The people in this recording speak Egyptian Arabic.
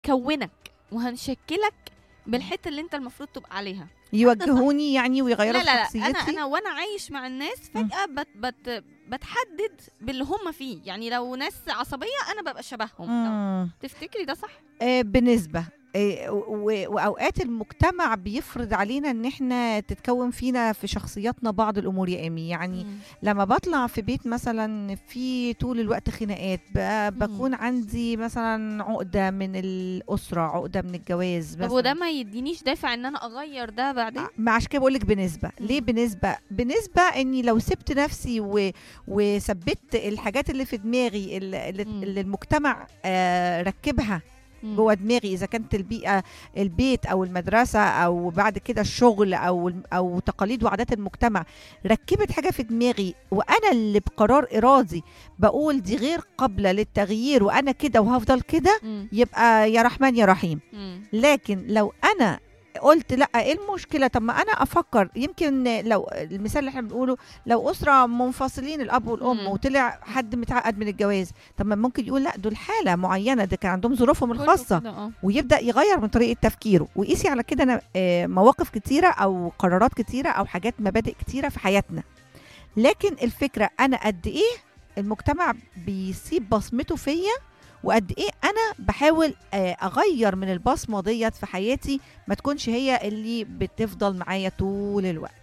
هنكونك وهنشكلك بالحته اللي انت المفروض تبقى عليها يوجهوني يعني لا ويغيروا لا لا في انا شخصيتي انا وانا عايش مع الناس فجاه بت بت بتحدد باللي هم فيه يعني لو ناس عصبيه انا ببقى شبههم لو مم. تفتكري ده صح آه، بنسبة آه، و- وأوقات المجتمع بيفرض علينا إن إحنا تتكون فينا في شخصياتنا بعض الأمور يا إيمي يعني لما بطلع في بيت مثلا في طول الوقت خناقات ب- بكون عندي مثلا عقدة من الأسرة عقدة من الجواز طب مثلا وده ما يدينيش دافع ان انا اغير ده بعدين ما عشان كده بقول لك بنسبه مم. ليه بنسبه بنسبه اني لو سبت نفسي و... وثبت الحاجات اللي في دماغي اللي, اللي مم. اللي المجتمع آه ركبها مم. جوه دماغي اذا كانت البيئه البيت او المدرسه او بعد كده الشغل او او تقاليد وعادات المجتمع ركبت حاجه في دماغي وانا اللي بقرار ارادي بقول دي غير قابله للتغيير وانا كده وهفضل كده مم. يبقى يا رحمن يا رحيم مم. لكن لو انا قلت لا ايه المشكله طب ما انا افكر يمكن لو المثال اللي احنا بنقوله لو اسره منفصلين الاب والام مم. وطلع حد متعقد من الجواز طب ما ممكن يقول لا دول حاله معينه ده كان عندهم ظروفهم كله الخاصه كده، اه. ويبدا يغير من طريقه تفكيره وقيسي على كده انا آه، مواقف كتيره او قرارات كتيره او حاجات مبادئ كتيره في حياتنا لكن الفكره انا قد ايه المجتمع بيسيب بصمته فيا وقد ايه انا بحاول آه، اغير من البصمه ديت في حياتي ما تكونش هي اللي بتفضل معايا طول الوقت